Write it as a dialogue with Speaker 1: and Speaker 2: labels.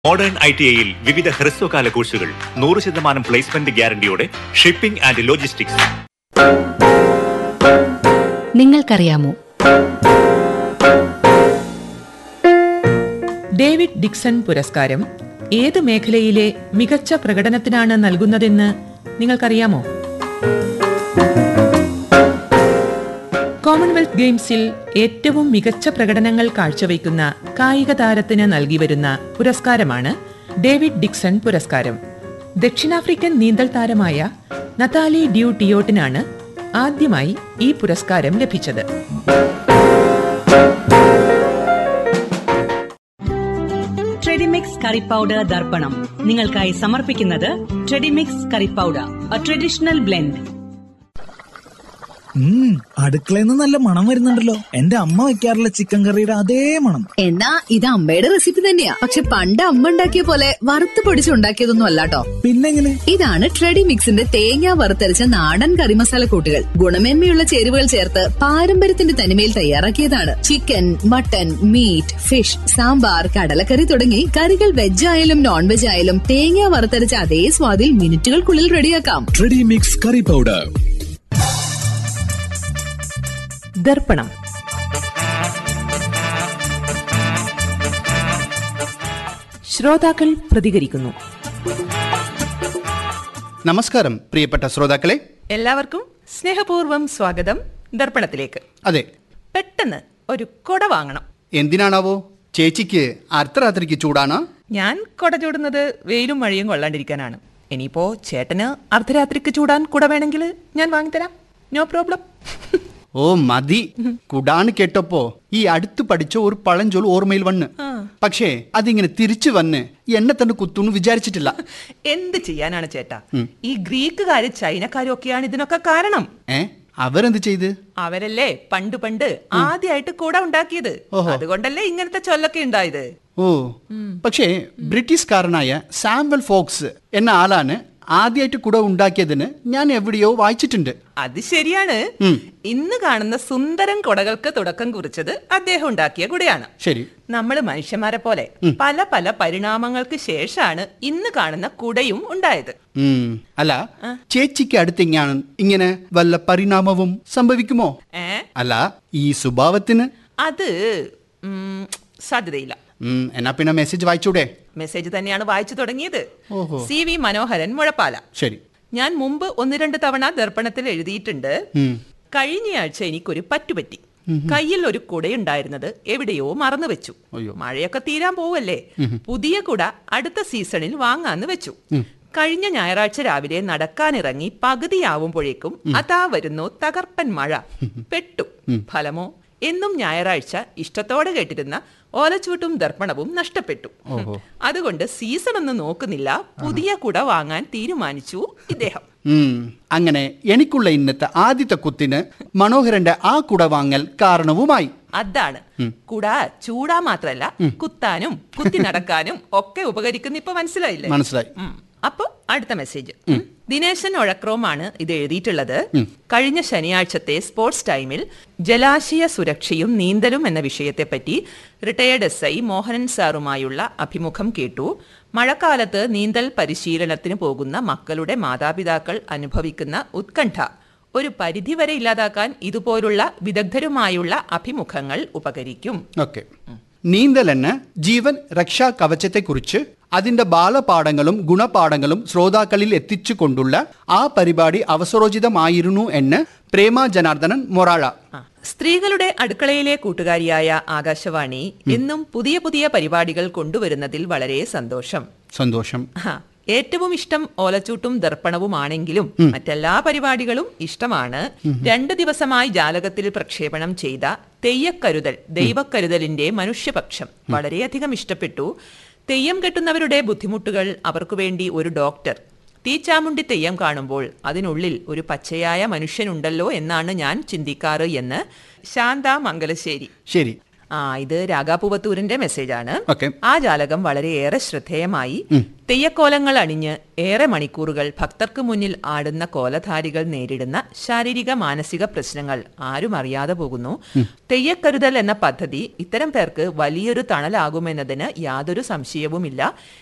Speaker 1: Modern I T ഐയിൽ വിവിധ ഹ്രസ്വകാല കോഴ്സുകൾ നൂറ് ശതമാനം പ്ലേസ്മെന്റ് ഗ്യാരണ്ടിയോടെ ഷിപ്പിംഗ് ആൻഡ് ലോജിസ്റ്റിക്സ്
Speaker 2: നിങ്ങൾക്കറിയാമോ
Speaker 3: ഡേവിഡ് ഡിക്സൺ പുരസ്കാരം ഏത് മേഖലയിലെ മികച്ച പ്രകടനത്തിനാണ് നൽകുന്നതെന്ന് നിങ്ങൾക്കറിയാമോ കോമൺവെൽത്ത് ഗെയിംസിൽ ഏറ്റവും മികച്ച പ്രകടനങ്ങൾ കാഴ്ചവെക്കുന്ന കായിക താരത്തിന് നൽകി വരുന്ന പുരസ്കാരമാണ് ഡേവിഡ് ഡിക്സൺ പുരസ്കാരം ദക്ഷിണാഫ്രിക്കൻ നീന്തൽ താരമായ നതാലി ഡ്യൂ ടിയോട്ടിനാണ് ആദ്യമായി ഈ പുരസ്കാരം ലഭിച്ചത്
Speaker 4: ട്രെഡിമിക്സ് കറി പൗഡർ ദർപ്പണം നിങ്ങൾക്കായി സമർപ്പിക്കുന്നത് ട്രെഡിമിക്സ് curry powder a traditional blend
Speaker 5: ഉം അടുക്കളയിൽ നല്ല മണം വരുന്നുണ്ടല്ലോ എന്റെ അമ്മ വെക്കാറുള്ള ചിക്കൻ കറിയുടെ അതേ മണം
Speaker 6: എന്നാ ഇത് അമ്മയുടെ റെസിപ്പി തന്നെയാ പക്ഷെ പണ്ട് അമ്മ ഉണ്ടാക്കിയ പോലെ വറുത്ത് പൊടിച്ചുണ്ടാക്കിയതൊന്നും അല്ലാട്ടോ
Speaker 5: പിന്നെങ്ങനെ
Speaker 6: ഇതാണ് ട്രെഡി മിക്സിന്റെ തേങ്ങ വറുത്തരച്ച നാടൻ കറി മസാല കൂട്ടുകൾ ഗുണമേന്മയുള്ള ചേരുവകൾ ചേർത്ത് പാരമ്പര്യത്തിന്റെ തനിമയിൽ തയ്യാറാക്കിയതാണ് chicken mutton meat fish sambar കടലക്കറി തുടങ്ങി കറികൾ വെജ് ആയാലും നോൺ വെജ് ആയാലും തേങ്ങ വറുത്തരച്ച അതേ സ്വാദിൽ മിനിറ്റുകൾക്കുള്ളിൽ റെഡിയാക്കാം
Speaker 7: ട്രെഡി മിക്സ് കറി പൗഡർ
Speaker 3: ദർപ്പണം ശ്രോതാക്കൾ പ്രതികരിക്കുന്നു
Speaker 8: നമസ്കാരം പ്രിയപ്പെട്ട ശ്രോതാക്കളെ
Speaker 3: എല്ലാവർക്കും സ്നേഹപൂർവ്വം സ്വാഗതം ദർപ്പണത്തിലേക്ക്
Speaker 8: അതെ
Speaker 3: പെട്ടെന്ന് ഒരു കൊട വാങ്ങണം
Speaker 8: എന്തിനാണാവോ ചേച്ചിക്ക് അർദ്ധരാത്രിക്ക് ചൂടാണ്
Speaker 3: ഞാൻ കൊട ചൂടുന്നത് വെയിലും മഴയും കൊള്ളാണ്ടിരിക്കാനാണ് ഇനിയിപ്പോ ചേട്ടന് അർദ്ധരാത്രിക്ക് ചൂടാൻ കുട വേണമെങ്കിൽ ഞാൻ വാങ്ങിത്തരാം നോ പ്രോബ്ലം
Speaker 8: ഓ മതി കുടാണ് കേട്ടപ്പോ ഈ അടുത്ത് പഠിച്ച ഒരു പഴഞ്ചൊൽ ഓർമ്മയിൽ വന്ന് പക്ഷേ അതിങ്ങനെ തിരിച്ചു വന്ന് എന്നെ തന്നെ കുത്തുന്നു വിചാരിച്ചിട്ടില്ല
Speaker 3: എന്ത് ചെയ്യാനാണ് ചേട്ടാ ഈ ഗ്രീക്കുകാരും ചൈനക്കാരും ഒക്കെയാണ് ഇതിനൊക്കെ കാരണം
Speaker 8: ഏ അവരെന്ത് ചെയ്ത്
Speaker 3: അവരല്ലേ പണ്ട് പണ്ട് ആദ്യമായിട്ട് കൂട ഉണ്ടാക്കിയത് അതുകൊണ്ടല്ലേ ഇങ്ങനത്തെ ചൊല്ലൊക്കെ ഉണ്ടായത്
Speaker 8: ഓ പക്ഷേ ബ്രിട്ടീഷുകാരനായ സാംവൽ ഫോക്സ് എന്ന ആളാണ് ആദ്യമായിട്ട് കുട ഉണ്ടാക്കിയതിന് ഞാൻ എവിടെയോ വായിച്ചിട്ടുണ്ട്
Speaker 3: അത് ശരിയാണ് ഇന്ന് കാണുന്ന സുന്ദരം കൊടകൾക്ക് തുടക്കം കുറിച്ചത് അദ്ദേഹം ഉണ്ടാക്കിയ കുടയാണ്
Speaker 8: ശരി
Speaker 3: നമ്മൾ മനുഷ്യന്മാരെ പോലെ പല പല പരിണാമങ്ങൾക്ക് ശേഷമാണ് ഇന്ന് കാണുന്ന കുടയും ഉണ്ടായത്
Speaker 8: ഉം. അല്ല ചേച്ചിക്ക് അടുത്തെങ്ങാണ് ഇങ്ങനെ വല്ല പരിണാമവും സംഭവിക്കുമോ
Speaker 3: ഏ
Speaker 8: അല്ല ഈ സ്വഭാവത്തിന്
Speaker 3: അത് ഉം, സാധ്യതയില്ല
Speaker 8: ഉം, എന്നാ പിന്നെ മെസ്സേജ് വായിച്ചൂടെ
Speaker 3: മെസ്സേജ് തന്നെയാണ് വായിച്ചു തുടങ്ങിയത് സി വി മനോഹരൻ മുഴപ്പാല
Speaker 8: ശരി
Speaker 3: ഞാൻ മുമ്പ് ഒന്ന് രണ്ട് തവണ ദർപ്പണത്തിൽ എഴുതിയിട്ടുണ്ട് കഴിഞ്ഞയാഴ്ച എനിക്കൊരു പറ്റുപറ്റി കയ്യിൽ ഒരു കുടയുണ്ടായിരുന്നത് എവിടെയോ മറന്നു വെച്ചു മഴയൊക്കെ തീരാൻ പോവല്ലേ പുതിയ കുട അടുത്ത സീസണിൽ വാങ്ങാന്ന് വെച്ചു കഴിഞ്ഞ ഞായറാഴ്ച രാവിലെ നടക്കാനിറങ്ങി പകുതിയാവുമ്പോഴേക്കും അതാ വരുന്നു തകർപ്പൻ മഴ പെട്ടു ഫലമോ എന്നും ഞായറാഴ്ച ഇഷ്ടത്തോടെ കേട്ടിരുന്ന ഓലച്ചൂട്ടും ദർപ്പണവും നഷ്ടപ്പെട്ടു അതുകൊണ്ട് സീസൺ ഒന്നും നോക്കുന്നില്ല പുതിയ കുട വാങ്ങാൻ തീരുമാനിച്ചു ഇദ്ദേഹം
Speaker 8: ഉം, അങ്ങനെ എനിക്കുള്ള ഇന്നത്തെ ആദ്യത്തെ കുത്തിന് മനോഹരന്റെ ആ കുട വാങ്ങൽ കാരണവുമായി
Speaker 3: അതാണ് കുട ചൂടാ മാത്രല്ല കുത്താനും കുത്തി നടക്കാനും ഒക്കെ ഉപകരിക്കുന്ന ഇപ്പൊ മനസ്സിലായില്ലേ
Speaker 8: മനസ്സിലായി
Speaker 3: ഉം. അപ്പൊ അടുത്ത മെസ്സേജ് ദിനേശൻ ഒഴക്രോമാണ് ഇത് എഴുതിയിട്ടുള്ളത് കഴിഞ്ഞ ശനിയാഴ്ചത്തെ സ്പോർട്സ് ടൈമിൽ ജലാശയ സുരക്ഷയും നീന്തലും എന്ന വിഷയത്തെപ്പറ്റി റിട്ടയേർഡ് എസ് ഐ മോഹനൻ സാറുമായുള്ള അഭിമുഖം കേട്ടു മഴക്കാലത്ത് നീന്തൽ പരിശീലനത്തിന് പോകുന്ന മക്കളുടെ മാതാപിതാക്കൾ അനുഭവിക്കുന്ന ഉത്കണ്ഠ ഒരു പരിധിവരെ ഇല്ലാതാക്കാൻ ഇതുപോലുള്ള വിദഗ്ധരുമായുള്ള അഭിമുഖങ്ങൾ ഉപകരിക്കും
Speaker 8: ഓക്കെ നീന്തൽ എന്ന ജീവൻ രക്ഷാ കവചത്തെക്കുറിച്ച് അതിന്റെ ബാലപാഠങ്ങളും ഗുണപാഠങ്ങളും ശ്രോതാക്കളിൽ എത്തിച്ചുകൊണ്ടുള്ള ആ പരിപാടി അവസരോചിതമായിരുന്നു എന്ന് പ്രേമ ജനാർദ്ദനൻ മൊറാഴ
Speaker 3: ആ, സ്ത്രീകളുടെ അടുക്കളയിലെ കൂട്ടുകാരിയായ ആകാശവാണി എന്നും പുതിയ പുതിയ പരിപാടികൾ കൊണ്ടുവരുന്നതിൽ വളരെ സന്തോഷം
Speaker 8: സന്തോഷം
Speaker 3: ആ, ഏറ്റവും ഇഷ്ടം ഓലച്ചൂട്ടും ദർപ്പണവുമാണെങ്കിലും മറ്റെല്ലാ പരിപാടികളും ഇഷ്ടമാണ് രണ്ടു ദിവസമായി ജാലകത്തിൽ പ്രക്ഷേപണം ചെയ്ത തെയ്യക്കരുതൽ ദൈവക്കരുതലിന്റെ മനുഷ്യപക്ഷം വളരെയധികം ഇഷ്ടപ്പെട്ടു തെയ്യം കെട്ടുന്നവരുടെ ബുദ്ധിമുട്ടുകൾ അവർക്കു വേണ്ടി ഒരു ഡോക്ടർ തീച്ചാമുണ്ടി തെയ്യം കാണുമ്പോൾ അതിനുള്ളിൽ ഒരു പച്ചയായ മനുഷ്യനുണ്ടല്ലോ എന്നാണ് ഞാൻ ചിന്തിക്കാറ് എന്ന് ശാന്ത മംഗലശ്ശേരി
Speaker 8: ശരി
Speaker 3: ആ ഇത് രാഗാപൂവത്തൂരിന്റെ മെസ്സേജാണ്
Speaker 8: ഓക്കെ
Speaker 3: ആ ജാലകം വളരെയേറെ ശ്രദ്ധേയമായി തെയ്യക്കോലങ്ങൾ അണിഞ്ഞ് ഏറെ മണിക്കൂറുകൾ ഭക്തർക്ക് മുന്നിൽ ആടുന്ന കോലധാരികൾ നേരിടുന്ന ശാരീരിക മാനസിക പ്രശ്നങ്ങൾ ആരും അറിയാതെ പോകുന്നു തെയ്യക്കരുതൽ എന്ന പദ്ധതി ഇത്തരം പേർക്ക് വലിയൊരു തണലാകുമെന്നതിന് യാതൊരു സംശയവുമില്ല